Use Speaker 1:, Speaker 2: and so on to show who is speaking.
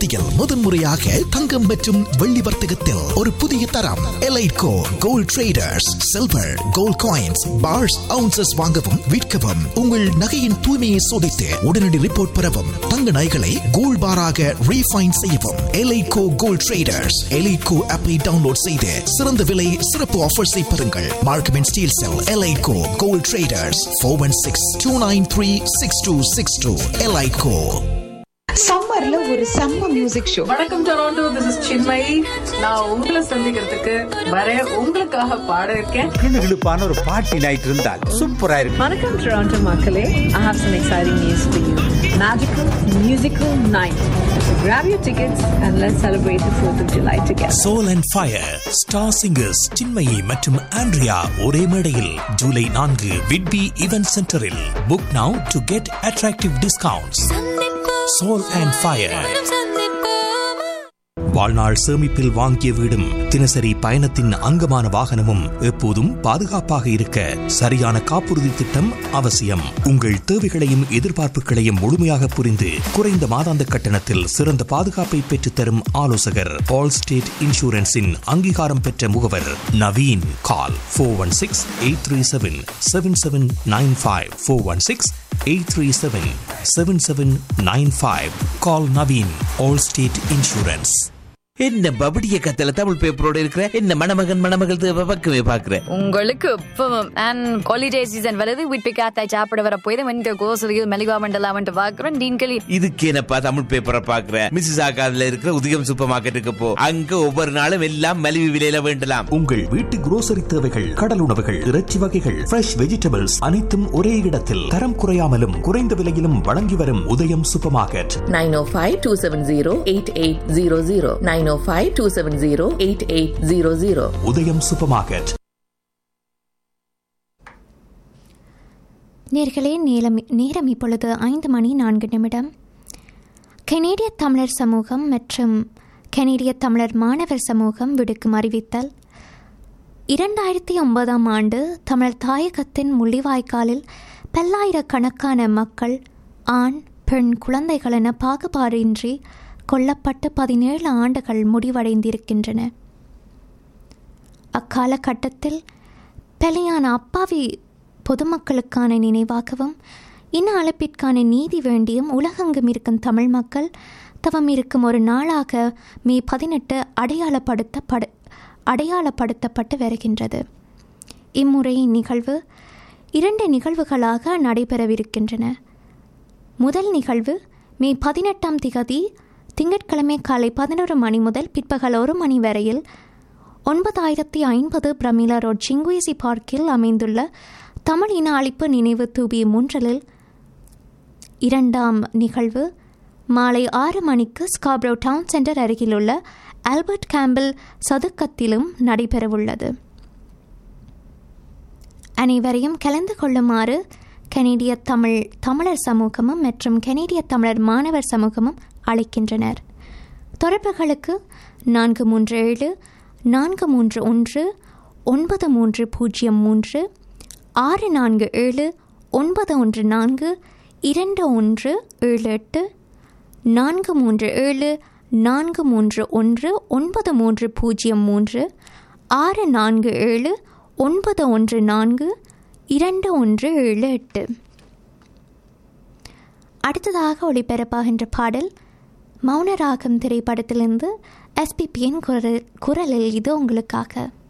Speaker 1: மத்தியில் முதன்முறையாக தங்கம் மற்றும் வெள்ளி வர்த்தகத்தில் ஒரு புதிய தரம் Elitco gold traders silver gold coins bars ounces வாங்கவும் விற்கவும் உங்கள் நகையின் தூய்மையை சோதித்து உடனடி ரிப்போர்ட் பெறவும் தங்க நகைகளை கோல்ட் பாராக ரீஃபைன் செய்யவும் எலைட்கோ கோல்ட் ட்ரேடர்ஸ் எலைட்கோ ஆப்பை டவுன்லோட் செய்து சிறந்த விலை சிறப்பு ஆஃபர்ஸை பெறுங்கள் Markham and Steeles cell Elitco gold traders four one six two nine three six two six two Elitco
Speaker 2: சம்மர்ல ஒரு செம்ம மியூசிக் ஷோ
Speaker 3: வணக்கம் டொராண்டோ திஸ் இஸ் சின்மயி நான் உங்களை சந்திக்கிறதுக்கு வர உங்களுக்காக பாட இருக்கேன்
Speaker 4: கிளுகிளுப்பான ஒரு பாட்டி நைட் இருந்தால் சூப்பரா இருக்கும்
Speaker 3: வணக்கம் டொராண்டோ மக்களே I have some exciting news for you magical musical night Grab your tickets and let's celebrate the 4th of July together.
Speaker 1: Soul and fire star singers Chinmayi மற்றும் ஆண்ட்ரியா ஒரே மேடையில் ஜூலை நான்கு விட்பி ஈவென்ட் சென்டரில் book now to get attractive discounts soul and fire வாழ்நாள் சேமிப்பில் வாங்கிய வீடும் தினசரி பயணத்தின் அங்கமான வாகனமும் எப்போதும் பாதுகாப்பாக இருக்க சரியான காப்புறுதி திட்டம் அவசியம் உங்கள் தேவைகளையும் எதிர்பார்ப்புகளையும் முழுமையாக புரிந்து குறைந்த மாதாந்த கட்டணத்தில் சிறந்த பாதுகாப்பை பெற்றுத்தரும் ஆலோசகர் ஆல் ஸ்டேட் இன்சூரன்ஸின் அங்கீகாரம் பெற்ற முகவர் Naveen call four one six eight three seven seven seven nine five four one six eight three seven seven seven nine five call Naveen Allstate insurance
Speaker 5: என்ன பபடிய கத்தல தமிழ் பேப்பரோட இருக்கிற என்ன மணமகன் மணமகள் தேவை பக்கமே பாக்குற
Speaker 6: உங்களுக்கு இப்பவும் அண்ட் ஹாலிடே சீசன் வருது வீட்டு காத்தாய் சாப்பிட வர போய் இந்த கோசலியில் மெலிவா மண்டலாமன்ட்டு பார்க்குறோம் டீன்களி
Speaker 5: இதுக்கு என்னப்பா தமிழ் பேப்பரை பாக்குற மிஸ்ஸஸ் ஆகாதுல இருக்கிற உதயம் சூப்பர் மார்க்கெட்டுக்கு போ அங்க ஒவ்வொரு நாளும் எல்லாம் மலிவு விலையில வேண்டலாம்
Speaker 1: உங்கள் வீட்டு grocery தேவைகள் கடல் உணவுகள் இறைச்சி வகைகள் ஃப்ரெஷ் வெஜிடபிள்ஸ் அனைத்தும் ஒரே இடத்தில் தரம் குறையாமலும் குறைந்த விலையிலும் வழங்கி வரும் உதயம் சூப்பர் மார்க்கெட்
Speaker 7: 905-270-8800 905-270-8800
Speaker 1: உதயம் சூப்பர் மார்க்கெட்
Speaker 8: நேர்களே நேரம் நேரம் இப்பொழுது ஐந்து மணி நான்கு நிமிடம் கனேடிய தமிழர் சமூகம் மற்றும் கனேடிய தமிழர் மாணவர் சமூகம் விடுக்கும் அறிவித்தல் இரண்டாயிரத்தி ஒன்பதாம் ஆண்டு தமிழர் தாயகத்தின் முள்ளிவாய்க்காலில் பல்லாயிரக்கணக்கான மக்கள் ஆண் பெண் குழந்தைகள் என பாகுபாடின்றி கொல்லப்பட்டு பதினேழு ஆண்டுகள் முடிவடைந்திருக்கின்றன அக்காலகட்டத்தில் பலியான அப்பாவி பொதுமக்களுக்கான நினைவாகவும் இன அழைப்பிற்கான நீதி வேண்டியும் உலகெங்கும் இருக்கும் தமிழ் மக்கள் தவம் இருக்கும் ஒரு நாளாக மே பதினெட்டு அடையாளப்படுத்தப்படு அடையாளப்படுத்தப்பட்டு வருகின்றது இம்முறை நிகழ்வு இரண்டு நிகழ்வுகளாக நடைபெறவிருக்கின்றன முதல் நிகழ்வு மே பதினெட்டாம் திகதி திங்கட்கிழமை காலை பதினொரு மணி முதல் பிற்பகல் ஒரு மணி வரையில் ஒன்பதாயிரத்தி ஐம்பது பிரமிளா ரோட் சிங்குவேசி பார்க்கில் அமைந்துள்ள தமிழ் இன அழிப்பு நினைவு தூபி முன்றலில் இரண்டாம் நிகழ்வு மாலை ஆறு மணிக்கு ஸ்காப்ரோ டவுன் சென்டர் அருகிலுள்ள ஆல்பர்ட் கேம்பிள் சதுக்கத்திலும் நடைபெறவுள்ளது அனைவரையும் கலந்து கொள்ளுமாறு கனேடிய தமிழ் தமிழர் சமூகமும் மற்றும் கனேடிய தமிழர் மாணவர் சமூகமும் அழைக்கின்றனர் தொடர்புகளுக்கு நான்கு மூன்று ஏழு நான்கு மூன்று ஒன்று ஒன்பது மூன்று பூஜ்ஜியம் மூன்று ஆறு நான்கு ஏழு ஒன்பது ஒன்று நான்கு இரண்டு ஒன்று ஏழு எட்டு நான்கு மூன்று ஏழு நான்கு மூன்று ஒன்று ஒன்பது மூன்று பூஜ்ஜியம் மூன்று ஆறு நான்கு ஏழு ஒன்பது ஒன்று நான்கு இரண்டு ஒன்று ஏழு எட்டு அடுத்ததாக ஒளிபரப்பாகின்ற பாடல் மௌனராகம் திரைப்படத்திலிருந்து எஸ்பிபியின் குரல் குரலில் இது உங்களுக்காக